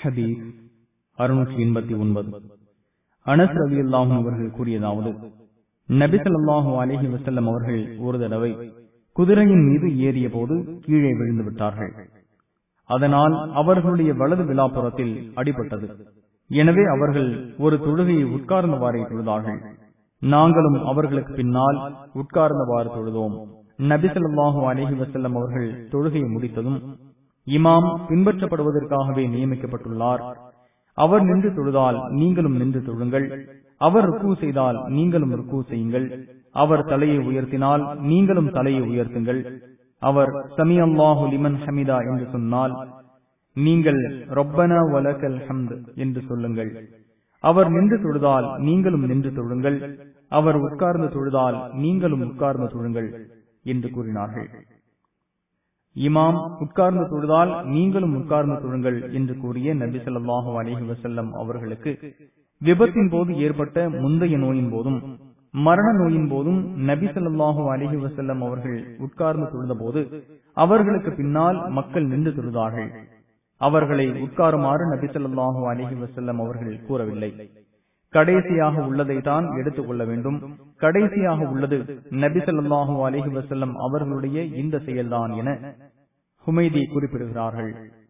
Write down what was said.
ஹதீஸ் அறுநூற்றி எண்பத்தி ஒன்பது அனஸ் ரவி அல்லாஹும் அவர்கள் கூறியதாவது நபிசல்லாஹு அலஹி வசல்லம் அவர்கள் ஒரு தடவை குதிரையின் மீது ஏறிய போது கீழே விழுந்து விட்டார்கள் அதனால் அவர்களுடைய வலது விழாப்புறத்தில் அடிபட்டது எனவே அவர்கள் ஒரு தொழுகையை உட்கார்ந்தவாறே தொழுதார்கள் நாங்களும் அவர்களுக்கு பின்னால் உட்கார்ந்தவாறு தொழுதோம் நபிசல்லாஹு அலஹி வசல்லம் அவர்கள் தொழுகையை முடித்ததும் இமாம் பின்பற்றப்படுவதற்காகவே நியமிக்கப்பட்டுள்ளார் அவர் நின்று தொழுதால் நீங்களும் நின்று தொழுங்கள் அவர் ருக்கு செய்தால் நீங்களும் ருக்கு செய்யுங்கள் அவர் தலையை உயர்த்தினால் நீங்களும் தலையை உயர்த்துங்கள் அவர் சமி அல்லாஹு லிமன் ஹமிதா என்று சொன்னால் நீங்கள் ரொப்பனா வலக்கல் ஹம்த் என்று சொல்லுங்கள் அவர் நின்று தொழுதால் நீங்களும் நின்று தொழுங்கள் அவர் உட்கார்ந்து தொழுதால் நீங்களும் உட்கார்ந்து தொழுங்கள் என்று கூறினார்கள் இமாம் உட்கார்ந்து தொழுதால் நீங்களும் உட்கார்ந்து தொழுங்கள் என்று கூறிய நபி சொல்லாஹு அலஹி வசல்லம் அவர்களுக்கு விபத்தின் போது ஏற்பட்ட முந்தைய நோயின் போதும் மரண நோயின் போதும் நபி சொல்லாஹு அலஹி வசல்லம் அவர்கள் உட்கார்ந்து தொழுத போது அவர்களுக்கு பின்னால் மக்கள் நின்று தொழுதார்கள் அவர்களை உட்காருமாறு நபி சொல்லாஹு அலஹி வசல்லம் அவர்கள் கூறவில்லை கடைசியாக உள்ளதை தான் எடுத்துக் கொள்ள வேண்டும் கடைசியாக உள்ளது நபி சொல்லாஹு அலஹி வசல்லம் அவர்களுடைய இந்த செயல்தான் என ஹுமைதி குறிப்பிடுகிறார்கள்